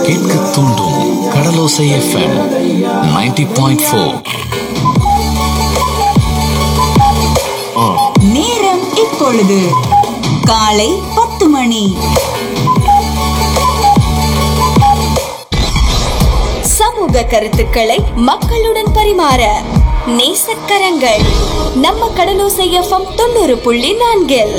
கேட்க தூண்டும் கடலோசை FM 90.4 point four நேரம் இப்பொழுது காலை பத்து மணி சமூக கருத்துக்களை மக்களுடன் பரிமாற நேசக்கரங்கள் நம்ம கடலோசை எஃப்எம் தொண்ணூறு புள்ளி நான்கில்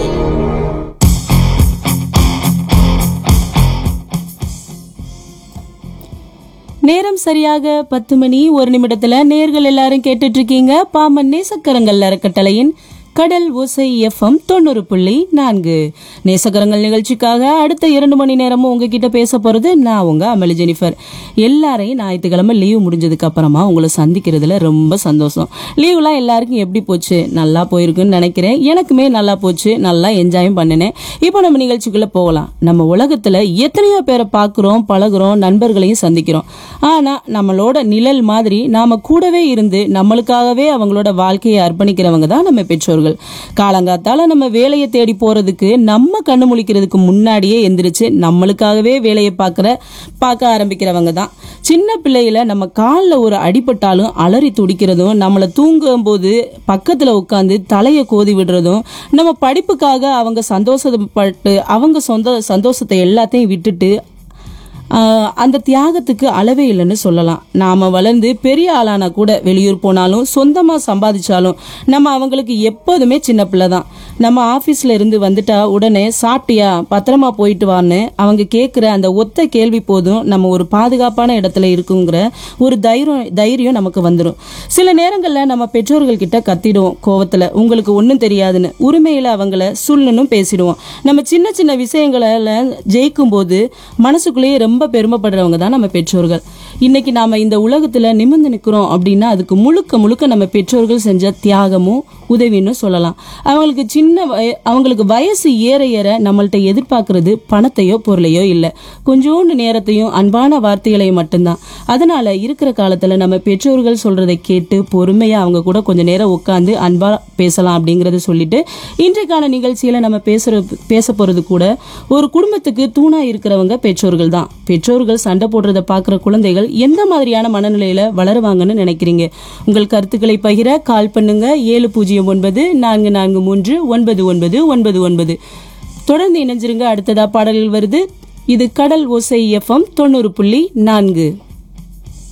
நேரம் சரியாக பத்து மணி ஒரு நிமிடத்துல நேர்கள் எல்லாரும் கேட்டுட்டு இருக்கீங்க பாமன் நேசக்கரங்கள் அறக்கட்டளையின் கடல் ஓசை எஃப்எம் தொண்ணூறு புள்ளி நான்கு நேசக்கரங்கள் நிகழ்ச்சிக்காக அடுத்த இரண்டு மணி நேரமும் உங்ககிட்ட பேச போறது நான் உங்க அமளி ஜெனிஃபர் எல்லாரையும் ஞாயிற்றுக்கிழமை லீவ் முடிஞ்சதுக்கு அப்புறமா உங்களை சந்திக்கிறதுல ரொம்ப சந்தோஷம் லீவ்லாம் எல்லாருக்கும் எப்படி போச்சு நல்லா போயிருக்குன்னு நினைக்கிறேன் எனக்குமே நல்லா போச்சு நல்லா என்ஜாயும் பண்ணினேன் இப்போ நம்ம நிகழ்ச்சிக்குள்ள போகலாம் நம்ம உலகத்துல எத்தனையோ பேரை பார்க்குறோம் பழகுறோம் நண்பர்களையும் சந்திக்கிறோம் ஆனா நம்மளோட நிழல் மாதிரி நாம கூடவே இருந்து நம்மளுக்காகவே அவங்களோட வாழ்க்கையை அர்ப்பணிக்கிறவங்க தான் நம்ம பெற்றோர்கள் காலங்காத்தால நம்ம வேலையை தேடி போறதுக்கு நம்ம கண்ணு முழிக்கிறதுக்கு முன்னாடியே எந்திரிச்சு நம்மளுக்காகவே வேலையை பார்க்குற பார்க்க ஆரம்பிக்கிறவங்க தான் சின்ன பிள்ளையில நம்ம காலில் ஒரு அடிபட்டாலும் அலறி துடிக்கிறதும் நம்மளை தூங்கும் போது பக்கத்தில் உட்காந்து தலையை கோதி விடுறதும் நம்ம படிப்புக்காக அவங்க சந்தோஷப்பட்டு அவங்க சொந்த சந்தோஷத்தை எல்லாத்தையும் விட்டுட்டு ஆஹ் அந்த தியாகத்துக்கு அளவே இல்லைன்னு சொல்லலாம் நாம வளர்ந்து பெரிய ஆளானா கூட வெளியூர் போனாலும் சொந்தமா சம்பாதிச்சாலும் நம்ம அவங்களுக்கு எப்போதுமே சின்ன பிள்ளை தான் நம்ம ஆபீஸ்ல இருந்து வந்துட்டா உடனே சாப்பிட்டியா பத்திரமா போயிட்டு வான்னு அவங்க கேட்குற அந்த ஒத்த கேள்வி போதும் நம்ம ஒரு பாதுகாப்பான இடத்துல இருக்குங்கிற ஒரு தைரியம் தைரியம் நமக்கு வந்துடும் சில நேரங்கள்ல நம்ம பெற்றோர்கள் கிட்ட கத்திடுவோம் கோவத்துல உங்களுக்கு ஒன்றும் தெரியாதுன்னு உரிமையில அவங்கள சுல்லுன்னு பேசிடுவோம் நம்ம சின்ன சின்ன விஷயங்கள ஜெயிக்கும் போது மனசுக்குள்ளேயே ரொம்ப பெருமைப்படுறவங்க தான் நம்ம பெற்றோர்கள் இன்னைக்கு நாம இந்த உலகத்துல நிமிர்ந்து நிற்கிறோம் அப்படின்னா அதுக்கு முழுக்க முழுக்க நம்ம பெற்றோர்கள் செஞ்ச தியாகமும் உதவின்னு சொல்லலாம் அவங்களுக்கு சின்ன வய- அவங்களுக்கு வயசு ஏற ஏற நம்மள்ட்ட எதிர்பார்க்கறது பணத்தையோ பொருளையோ இல்லை கொஞ்சோண்டு நேரத்தையும் அன்பான வார்த்தைகளையும் மட்டும்தான் அதனால இருக்கிற காலத்துல நம்ம பெற்றோர்கள் சொல்றதை கேட்டு பொறுமையா அவங்க கூட கொஞ்ச நேரம் உட்காந்து அன்பா பேசலாம் அப்படிங்கறத சொல்லிட்டு இன்றைக்கான நிகழ்ச்சியில நம்ம பேசுற பேச போறது கூட ஒரு குடும்பத்துக்கு தூணா இருக்கிறவங்க பெற்றோர்கள் தான் பெற்றோர்கள் சண்டை போடுறத பார்க்குற குழந்தைகள் எந்த மாதிரியான மனநிலையில வளருவாங்கன்னு நினைக்கிறீங்க உங்கள் கருத்துக்களை பகிர கால் பண்ணுங்க ஏழு பூஜ்ஜியம் ஒன்பது நான்கு நான்கு மூன்று ஒன்பது ஒன்பது ஒன்பது ஒன்பது தொடர்ந்து இணைஞ்சிருங்க அடுத்ததா பாடல்கள் வருது இது கடல் ஓசை எஃப்எம் தொண்ணூறு புள்ளி நான்கு